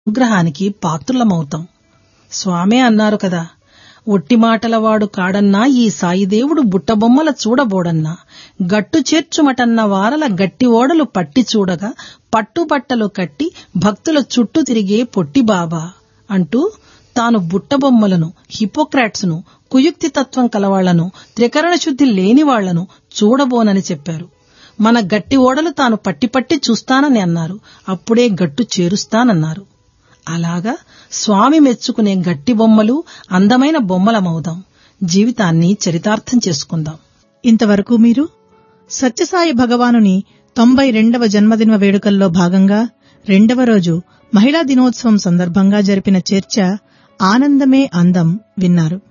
అనుగ్రహానికి పాత్రులమవుతాం స్వామే అన్నారు కదా ఒట్టి మాటలవాడు కాడన్నా ఈ సాయిదేవుడు బుట్టబొమ్మల చూడబోడన్నా గట్టు చేర్చుమటన్న వారల గట్టి ఓడలు పట్టి చూడగా పట్టుబట్టలు కట్టి భక్తుల చుట్టూ తిరిగే పొట్టి బాబా అంటూ తాను బుట్టబొమ్మలను హిపోక్రాట్స్ను కుయుక్తి తత్వం కలవాళ్లను త్రికరణ శుద్ధి లేని వాళ్లను చూడబోనని చెప్పారు మన గట్టి ఓడలు తాను పట్టి పట్టి చూస్తానని అన్నారు అప్పుడే గట్టు చేరుస్తానన్నారు అలాగా స్వామి మెచ్చుకునే గట్టి బొమ్మలు అందమైన బొమ్మలమవుదాం జీవితాన్ని చరితార్థం చేసుకుందాం ఇంతవరకు మీరు సత్యసాయి భగవానుని తొంభై రెండవ జన్మదిన వేడుకల్లో భాగంగా రెండవ రోజు మహిళా దినోత్సవం సందర్భంగా జరిపిన చర్చ ఆనందమే అందం విన్నారు